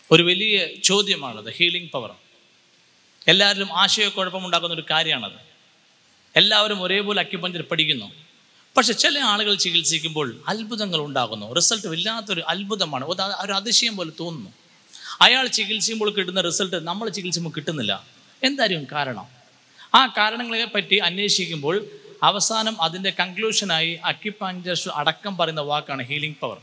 ഒരു വലിയ ചോദ്യമാണത് healing power എല്ലാവരിലും ആശയക്കുഴപ്പമുണ്ടാക്കുന്ന ഒരു കാര്യമാണത് എല്ലാവരും ഒരേപോലെ അക്യുപഞ്ചർ പഠിക്കുന്നു പക്ഷെ ചില ആളുകൾ ചികിത്സിക്കുമ്പോൾ അത്ഭുതങ്ങൾ ഉണ്ടാകുന്നു റിസൾട്ട് വല്ലാത്തൊരു അത്ഭുതമാണ് ഒരു അ- ഒരു അതിശയം പോലെ തോന്നുന്നു അയാൾ ചികിത്സിക്കുമ്പോൾ കിട്ടുന്ന റിസൾട്ട് നമ്മൾ ചികിത്സിക്കുമ്പോൾ കിട്ടുന്നില്ല എന്തായിരിക്കും കാരണം ആ കാരണങ്ങളെ പറ്റി അന്വേഷിക്കുമ്പോൾ അവസാനം അതിൻ്റെ കൺക്ലൂഷനായി അക്യുപഞ്ചർ അടക്കം പറയുന്ന വാക്കാണ് ഹീലിംഗ് പവർ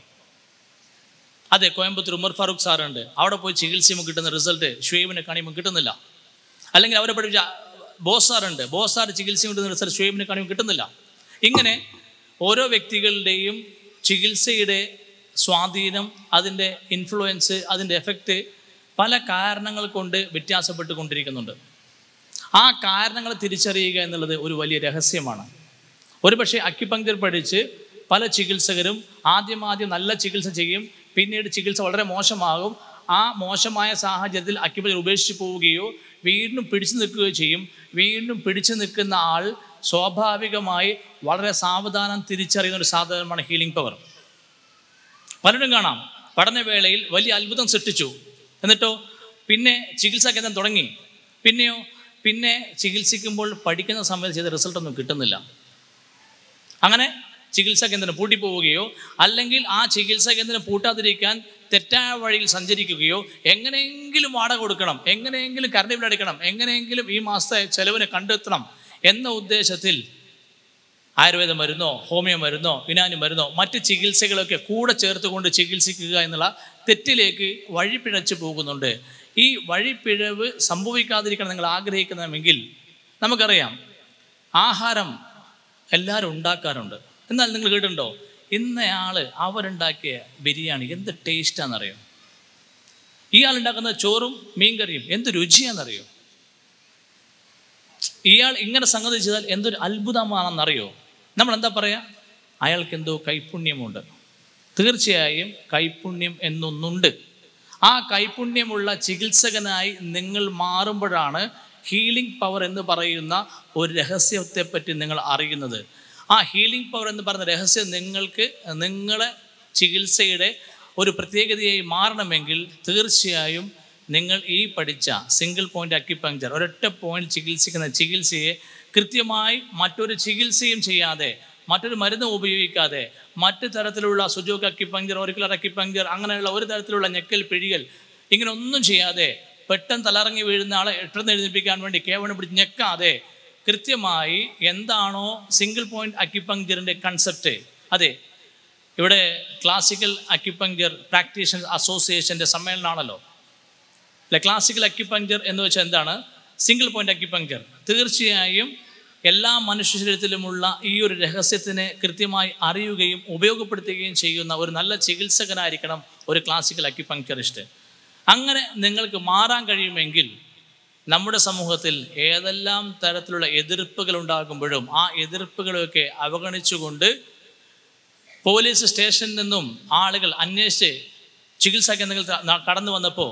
അതെ കോയമ്പത്തൂർ ഉമർ ഫാറൂഖ് സാറുണ്ട് അവിടെ പോയി ചികിത്സിക്കുമ്പോൾ കിട്ടുന്ന റിസൾട്ട് ഷുവേബിനെ കാണിയുമ്പോൾ കിട്ടുന്നില്ല അല്ലെങ്കിൽ അവരെ പഠിപ്പിച്ച ബോസ് സാറുണ്ട് ബോസ് സാർ ചികിത്സ കിട്ടുന്ന റിസൾട്ട് ഷുവേബിനെ കാണിയുമ്പോൾ കിട്ടുന്നില്ല ഇങ്ങനെ ഓരോ വ്യക്തികളുടെയും ചികിത്സയുടെ സ്വാധീനം അതിൻ്റെ ഇൻഫ്ലുവൻസ് അതിൻ്റെ എഫക്റ്റ് പല കാരണങ്ങൾ കൊണ്ട് വ്യത്യാസപ്പെട്ടുകൊണ്ടിരിക്കുന്നുണ്ട് ആ കാരണങ്ങൾ തിരിച്ചറിയുക എന്നുള്ളത് ഒരു വലിയ രഹസ്യമാണ് ഒരുപക്ഷെ അക്യുപങ്ക്ചർ പഠിച്ച് പല ചികിത്സകരും ആദ്യം ആദ്യം നല്ല ചികിത്സ ചെയ്യും പിന്നീട് ചികിത്സ വളരെ മോശമാകും ആ മോശമായ സാഹചര്യത്തിൽ അക്യുപഞ്ചർ ഉപേക്ഷിച്ച് പോവുകയോ വീണ്ടും പിടിച്ചു നിൽക്കുകയോ ചെയ്യും വീണ്ടും പിടിച്ചു നിൽക്കുന്ന ആൾ സ്വാഭാവികമായി വളരെ സാവധാനം തിരിച്ചറിയുന്ന ഒരു സാധനമാണ് ഹീലിംഗ് പവർ പലരും കാണാം പഠനവേളയിൽ വലിയ അത്ഭുതം സൃഷ്ടിച്ചു എന്നിട്ടോ പിന്നെ ചികിത്സാ കേന്ദ്രം തുടങ്ങി പിന്നെയോ പിന്നെ ചികിത്സിക്കുമ്പോൾ പഠിക്കുന്ന സമയത്ത് ചെയ്ത റിസൾട്ടൊന്നും കിട്ടുന്നില്ല അങ്ങനെ ചികിത്സാ കേന്ദ്രം പൂട്ടിപ്പോവുകയോ അല്ലെങ്കിൽ ആ ചികിത്സാ കേന്ദ്രം പൂട്ടാതിരിക്കാൻ തെറ്റായ വഴിയിൽ സഞ്ചരിക്കുകയോ എങ്ങനെയെങ്കിലും വാടക കൊടുക്കണം എങ്ങനെയെങ്കിലും കറണ്ട് ബിൽ അടിക്കണം എങ്ങനെയെങ്കിലും ഈ മാസത്തെ ചെലവിന് കണ്ടെത്തണം എന്ന ഉദ്ദേശത്തിൽ ആയുർവേദ മരുന്നോ ഹോമിയോ മരുന്നോ യുനാനി മരുന്നോ മറ്റ് ചികിത്സകളൊക്കെ കൂടെ ചേർത്തുകൊണ്ട് ചികിത്സിക്കുക എന്നുള്ള തെറ്റിലേക്ക് വഴിപ്പിഴച്ചു പോകുന്നുണ്ട് ഈ വഴിപ്പിഴവ് സംഭവിക്കാതിരിക്കണം നിങ്ങൾ ആഗ്രഹിക്കുന്നതെങ്കിൽ നമുക്കറിയാം ആഹാരം എല്ലാവരും ഉണ്ടാക്കാറുണ്ട് എന്നാൽ നിങ്ങൾ കേട്ടിട്ടുണ്ടോ ഇന്നയാൾ അവരുണ്ടാക്കിയ ബിരിയാണി എന്ത് ടേസ്റ്റാണെന്നറിയോ ഇയാൾ ഉണ്ടാക്കുന്ന ചോറും മീൻകറിയും എന്ത് രുചിയാണെന്നറിയോ ഇയാൾ ഇങ്ങനെ സംഗതി ചെയ്താൽ എന്തൊരു അത്ഭുതമാണെന്നറിയോ നമ്മൾ എന്താ പറയുക അയാൾക്ക് എന്തോ കൈപുണ്യമുണ്ട് തീർച്ചയായും കൈപുണ്യം എന്നൊന്നുണ്ട് ആ കൈപുണ്യമുള്ള ചികിത്സകനായി നിങ്ങൾ മാറുമ്പോഴാണ് ഹീലിംഗ് പവർ എന്ന് പറയുന്ന ഒരു രഹസ്യത്തെപ്പറ്റി നിങ്ങൾ അറിയുന്നത് ആ ഹീലിംഗ് പവർ എന്ന് പറയുന്ന രഹസ്യം നിങ്ങൾക്ക് നിങ്ങളെ ചികിത്സയുടെ ഒരു പ്രത്യേകതയായി മാറണമെങ്കിൽ തീർച്ചയായും നിങ്ങൾ ഈ പഠിച്ച സിംഗിൾ പോയിന്റ് അക്യുപങ്ചർ ഒരൊറ്റ പോയിന്റ് ചികിത്സിക്കുന്ന ചികിത്സയെ കൃത്യമായി മറ്റൊരു ചികിത്സയും ചെയ്യാതെ മറ്റൊരു മരുന്ന് ഉപയോഗിക്കാതെ മറ്റു തരത്തിലുള്ള സുജോക്ക് അക്യുപങ്ചർ ഒരിക്കലർ അക്യുപങ്ചർ അങ്ങനെയുള്ള ഒരു തരത്തിലുള്ള ഞെക്കൽ പിഴികൾ ഇങ്ങനെ ഒന്നും ചെയ്യാതെ പെട്ടെന്ന് തലറങ്ങി വീഴുന്ന ആളെ പെട്ടെന്ന് എഴുന്നേൽപ്പിക്കാൻ വേണ്ടി കേവലം പിടിച്ച് ഞെക്കാതെ കൃത്യമായി എന്താണോ സിംഗിൾ പോയിന്റ് അക്യുപങ്ചറിൻ്റെ കൺസെപ്റ്റ് അതെ ഇവിടെ ക്ലാസിക്കൽ അക്യുപങ്ചർ പ്രാക്ടീഷണർ അസോസിയേഷൻ്റെ സമ്മേളനമാണല്ലോ അല്ലെ ക്ലാസിക്കൽ അക്യുപങ്ചർ എന്ന് വെച്ചാൽ എന്താണ് സിംഗിൾ പോയിന്റ് അക്യുപങ്ചർ തീർച്ചയായും എല്ലാ മനുഷ്യ ശരീരത്തിലുമുള്ള ഈ ഒരു രഹസ്യത്തിനെ കൃത്യമായി അറിയുകയും ഉപയോഗപ്പെടുത്തുകയും ചെയ്യുന്ന ഒരു നല്ല ചികിത്സകനായിരിക്കണം ഒരു ക്ലാസിക്കൽ അക്യുപങ്ചറിസ്റ്റ് അങ്ങനെ നിങ്ങൾക്ക് മാറാൻ കഴിയുമെങ്കിൽ നമ്മുടെ സമൂഹത്തിൽ ഏതെല്ലാം തരത്തിലുള്ള എതിർപ്പുകൾ ഉണ്ടാകുമ്പോഴും ആ എതിർപ്പുകളൊക്കെ അവഗണിച്ചുകൊണ്ട് പോലീസ് സ്റ്റേഷനിൽ നിന്നും ആളുകൾ അന്വേഷിച്ച് ചികിത്സാ കേന്ദ്രങ്ങൾ ത- കടന്നു വന്നപ്പോൾ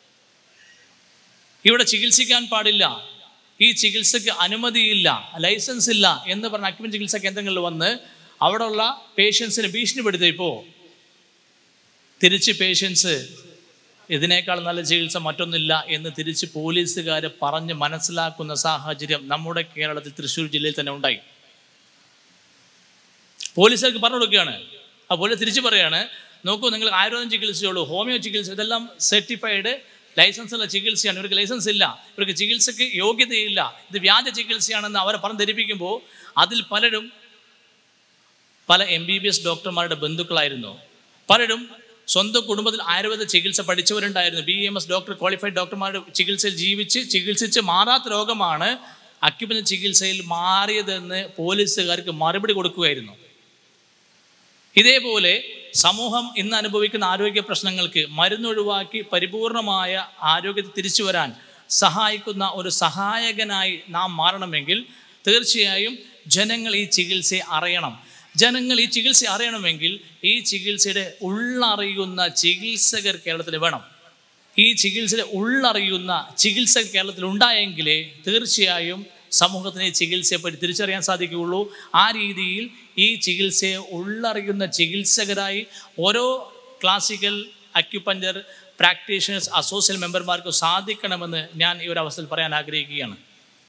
ഇവിടെ ചികിത്സിക്കാൻ പാടില്ല ഈ ചികിത്സയ്ക്ക് അനുമതിയില്ല ലൈസൻസ് ഇല്ല എന്ന് പറഞ്ഞ അക്യുപൻ ചികിത്സാ കേന്ദ്രങ്ങളിൽ വന്ന് അവിടെയുള്ള പേഷ്യൻസിനെ ഭീഷണിപ്പെടുത്തിയപ്പോൾ തിരിച്ച് പേഷ്യൻസ് ഇതിനേക്കാൾ നല്ല ചികിത്സ മറ്റൊന്നില്ല എന്ന് തിരിച്ച് പോലീസുകാരെ പറഞ്ഞ് മനസ്സിലാക്കുന്ന സാഹചര്യം നമ്മുടെ കേരളത്തിൽ തൃശ്ശൂർ ജില്ലയിൽ തന്നെ ഉണ്ടായി പോലീസുകാർക്ക് പറഞ്ഞു കൊടുക്കുകയാണ് ആ പോലീസ് തിരിച്ചു പറയാണ് നോക്കൂ നിങ്ങൾ ആയുർവേദം ചികിത്സയുള്ളൂ ഹോമിയോ ചികിത്സ ഇതെല്ലാം സർട്ടിഫൈഡ് ലൈസൻസ് ഉള്ള ചികിത്സയാണ് ഇവർക്ക് ലൈസൻസ് ഇല്ല ഇവർക്ക് ചികിത്സയ്ക്ക് യോഗ്യതയില്ല ഇത് വ്യാജ ചികിത്സയാണെന്ന് അവരെ പറഞ്ഞ് ധരിപ്പിക്കുമ്പോൾ അതിൽ പലരും പല എം ബി ബി എസ് ഡോക്ടർമാരുടെ ബന്ധുക്കളായിരുന്നു പലരും സ്വന്തം കുടുംബത്തിൽ ആയുർവേദ ചികിത്സ പഠിച്ചവരുണ്ടായിരുന്നു B M S doctor qualified ഡോക്ടർമാരുടെ ചികിത്സയിൽ ജീവിച്ച് ചികിത്സിച്ച് മാറാത്ത രോഗമാണ് അക്യുപഞ്ചർ ചികിത്സയിൽ മാറിയതെന്ന് പോലീസുകാർക്ക് മറുപടി കൊടുക്കുകയായിരുന്നു ഇതേപോലെ സമൂഹം ഇന്ന് അനുഭവിക്കുന്ന ആരോഗ്യ പ്രശ്നങ്ങൾക്ക് മരുന്നൊഴിവാക്കി പരിപൂർണമായ ആരോഗ്യത്തിൽ തിരിച്ചു വരാൻ സഹായിക്കുന്ന ഒരു സഹായകനായി നാം മാറണമെങ്കിൽ തീർച്ചയായും ജനങ്ങൾ ഈ ചികിത്സയെ അറിയണം ജനങ്ങൾ ഈ ചികിത്സ അറിയണമെങ്കിൽ ഈ ചികിത്സയുടെ ഉള്ളറിയുന്ന ചികിത്സകർ കേരളത്തിൽ വേണം ഈ ചികിത്സയുടെ ഉള്ളറിയുന്ന ചികിത്സകർ കേരളത്തിൽ ഉണ്ടായെങ്കിലേ തീർച്ചയായും സമൂഹത്തിന് ഈ ചികിത്സയെപ്പറ്റി തിരിച്ചറിയാൻ സാധിക്കുകയുള്ളൂ ആ രീതിയിൽ ഈ ചികിത്സയെ ഉള്ളറിയുന്ന ചികിത്സകരായി ഓരോ ക്ലാസിക്കൽ അക്യുപഞ്ചർ പ്രാക്ടീഷണേഴ്സ് അസോസിയേറ്റ് മെമ്പർമാർക്കും സാധിക്കണമെന്ന് ഞാൻ ഈ ഒരു അവസരത്തിൽ പറയാൻ ആഗ്രഹിക്കുകയാണ്